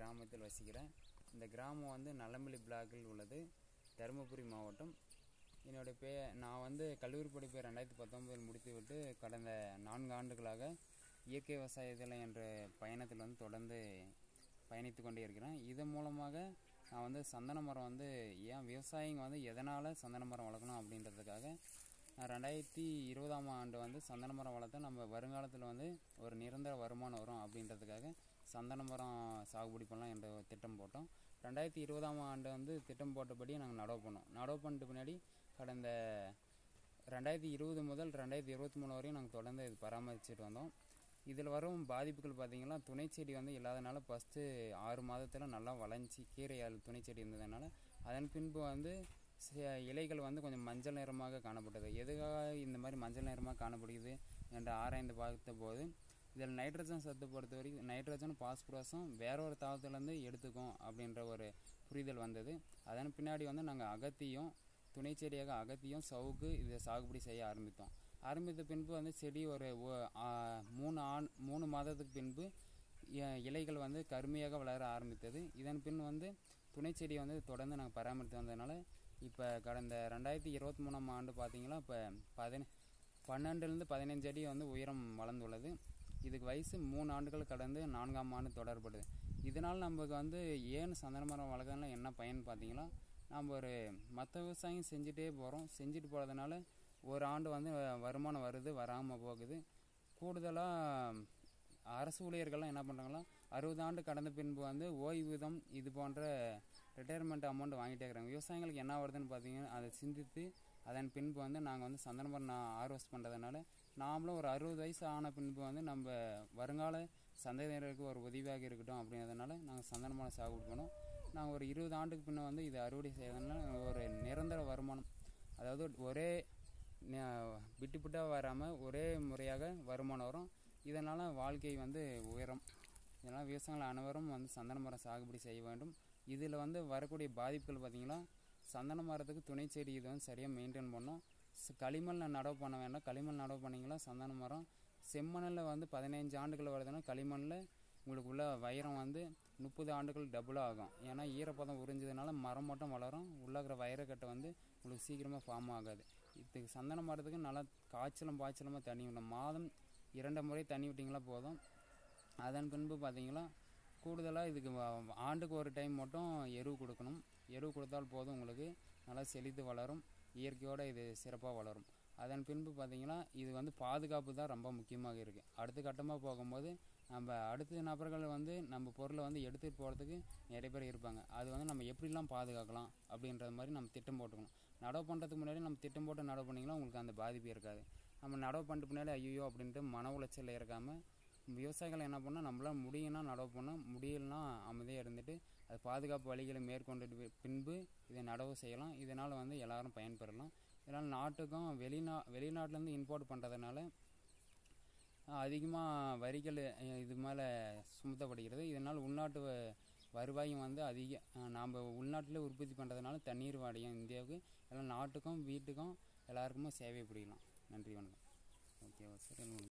கிராமத்தில் வசிக்கிறேன் இந்த கிராமம் வந்து நல்லமல்லி பிளாக்கில் உள்ளது தருமபுரி மாவட்டம் என்னுடைய பே நான் வந்து கல்லூரி படிப்பை ரெண்டாயிரத்தி பத்தொன்பதில் முடித்துவிட்டு கடந்த நான்கு ஆண்டுகளாக இயற்கை விவசாயத்தில் என்ற பயணத்தில் வந்து தொடர்ந்து பயணித்து கொண்டே இருக்கிறேன் இதன் மூலமாக நான் வந்து சந்தன மரம் வந்து ஏன் விவசாயிங்க வந்து எதனால் சந்தன மரம் வளர்க்கணும் அப்படின்றதுக்காக நான் ரெண்டாயிரத்தி இருபதாம் ஆண்டு வந்து சந்தன மரம் வளர்த்தா நம்ம வருங்காலத்தில் வந்து ஒரு நிரந்தர வருமானம் வரும் அப்படின்றதுக்காக சந்தன மரம் சாகுபடி பண்ணலாம் என்ற ஒரு திட்டம் போட்டோம் ரெண்டாயிரத்தி இருபதாம் ஆண்டு வந்து திட்டம் போட்டபடி நாங்கள் நடவு பண்ணோம் நடவு பண்ணிட்டு பின்னாடி கடந்த ரெண்டாயிரத்தி இருபது முதல் ரெண்டாயிரத்தி இருபத்தி மூணு வரையும் நாங்கள் தொடர்ந்து இது பராமரிச்சுட்டு வந்தோம் இதில் வரும் பாதிப்புகள் பார்த்தீங்கன்னா துணை செடி வந்து இல்லாதனால ஃபஸ்ட்டு ஆறு மாதத்தில் நல்லா வளைஞ்சி கீரையால் துணை செடி இருந்ததுனால அதன் பின்பு வந்து ச- இலைகள் வந்து கொஞ்சம் மஞ்சள் நிறமாக காணப்பட்டது எதுக்காக இந்த மாதிரி மஞ்சள் நிறமாக காணப்படுகிறது என்று ஆராய்ந்து பார்த்த போது இதில் நைட்ரஜன் சத்து பொறுத்த வரைக்கும் நைட்ரஜன் பாஸ்பரஸும் வேற ஒரு தாவரத்துலேருந்து எடுத்துக்கும் அப்படின்ற ஒரு புரிதல் வந்தது அதன் பின்னாடி வந்து நாங்கள் அகத்தியும் துணை செடியாக அகத்தியும் சவுக்கு இதை சாகுபடி செய்ய ஆரம்பித்தோம் ஆரம்பித்த பின்பு வந்து செடி ஒரு ஒ- ஆ, மூணு ஆண் மூணு மாதத்துக்கு பின்பு இ- இலைகள் வந்து கருமையாக வளர ஆரம்பித்தது இதன் பின் வந்து துணை செடியை வந்து தொடர்ந்து நாங்கள் பராமரித்து வந்ததுனால இப்போ கடந்த ரெண்டாயிரத்தி இருபத்தி மூணாம் ஆண்டு பார்த்தீங்கன்னா இப்போ பதின பன்னெண்டுலேருந்து பதினஞ்சு அடி வந்து உயரம் வளர்ந்துள்ளது இதுக்கு வயசு மூணு ஆண்டுகள் கடந்து நான்காம் ஆண்டு தொடர்படுது இதனால் நமக்கு வந்து ஏன் சந்தன மரம் வளர்க்கறதுனால என்ன பயன் பார்த்தீங்கன்னா நம்ம ஒரு மற்ற விவசாயம் செஞ்சுட்டே போகிறோம் செஞ்சுட்டு போகிறதுனால ஒரு ஆண்டு வந்து வருமானம் வருது வராமல் போகுது கூடுதலாக அரசு ஊழியர்கள்லாம் என்ன பண்ணுறாங்களா அறுபது ஆண்டு கடந்த பின்பு வந்து ஓய்வூதம் இது போன்ற ரிட்டையர்மெண்ட் அமௌண்ட் வாங்கிட்டே இருக்கிறாங்க விவசாயிகளுக்கு என்ன வருதுன்னு பார்த்தீங்கன்னா அதை சிந்தித்து அதன் பின்பு வந்து நாங்கள் வந்து சந்தன மரம் நான் ஆர்வஸ் பண்ணுறதுனால நாமளும் ஒரு அறுபது வயசு ஆன பின்பு வந்து நம்ம வருங்கால சந்ததியினருக்கு ஒரு உதவியாக இருக்கட்டும் அப்படிங்கிறதுனால நாங்கள் சந்தன மரம் சாகுபடி பண்ணோம் நாங்கள் ஒரு இருபது ஆண்டுக்கு பின்ன வந்து இதை அறுவடை செய்யறதுனால ஒரு நிரந்தர வருமானம் அதாவது ஒரே ந- விட்டு விட்டாக வராமல் ஒரே முறையாக வருமானம் வரும் இதனால் வாழ்க்கை வந்து உயரும் இதனால் விவசாயிகள் அனைவரும் வந்து சந்தன மரம் சாகுபடி செய்ய வேண்டும் இதில் வந்து வரக்கூடிய பாதிப்புகள் பார்த்திங்கன்னா சந்தன மரத்துக்கு துணை செடி இது வந்து சரியாக மெயின்டைன் பண்ணணும் ஸ்- களிமண்ணில் நடவு பண்ண வேண்டாம் களிமண் நடவு பண்ணிங்கன்னா சந்தன மரம் செம்மண்ணில் வந்து பதினைஞ்சு ஆண்டுகள் வருதுன்னா களிமண்ணில் உங்களுக்கு உள்ள வைரம் வந்து முப்பது ஆண்டுகள் டபுளாக ஆகும் ஏன்னா ஈரப்பதம் உறிஞ்சதுனால மரம் மட்டும் வளரும் உள்ளாகிற வைரக்கட்டை வந்து உங்களுக்கு சீக்கிரமாக ஃபார்ம் ஆகாது இதுக்கு சந்தன மரத்துக்கு நல்லா காய்ச்சலும் பாய்ச்சலுமா தண்ணி விடணும் மாதம் இரண்டு முறை தண்ணி விட்டிங்களா போதும் அதன் பின்பு பார்த்தீங்களா கூடுதலாக இதுக்கு வ- ஆண்டுக்கு ஒரு டைம் மட்டும் எருவு கொடுக்கணும் எருவு கொடுத்தால் போதும் உங்களுக்கு நல்லா செழித்து வளரும் இயற்கையோடு இது சிறப்பாக வளரும் அதன் பின்பு பார்த்தீங்கன்னா இது வந்து பாதுகாப்பு தான் ரொம்ப முக்கியமாக இருக்குது அடுத்த கட்டமாக போகும்போது நம்ம அடுத்த நபர்கள் வந்து நம்ம பொருளை வந்து எடுத்துகிட்டு போகிறதுக்கு நிறைய பேர் இருப்பாங்க அது வந்து நம்ம எப்படிலாம் பாதுகாக்கலாம் அப்படின்றது மாதிரி நம்ம திட்டம் போட்டுக்கணும் நடவு பண்ணுறதுக்கு முன்னாடி நம்ம திட்டம் போட்டு நடவு பண்ணிங்கன்னா உங்களுக்கு அந்த பாதிப்பு இருக்காது நம்ம நடவு பண்ணிட்டு பின்னாடி ஐயோ அப்படின்ட்டு மன உளைச்சல் இருக்காமல் விவசாயிகள் என்ன பண்ணால் நம்மளால் முடியும்னா நடவு பண்ணால் முடியலனா அமைதியாக இருந்துட்டு அது பாதுகாப்பு வழிகளை மேற்கொண்டு பின்பு இதை நடவு செய்யலாம் இதனால் வந்து எல்லாரும் பயன்பெறலாம் இதனால் நாட்டுக்கும் வெளிநா வெளிநாட்டிலேருந்து இம்போர்ட் பண்ணுறதுனால அதிகமாக வரிகள் அஹ், இது மேலே சுமத்தப்படுகிறது இதனால் உள்நாட்டு வ- வருவாயும் வந்து அதிக நாம் உள்நாட்டில் உற்பத்தி பண்ணுறதுனால தண்ணீர் வாடியும் இந்தியாவுக்கு எல்லாம் நாட்டுக்கும் வீட்டுக்கும் எல்லாருக்குமே சேவை புரியலாம் நன்றி வணக்கம் ஓகே சார்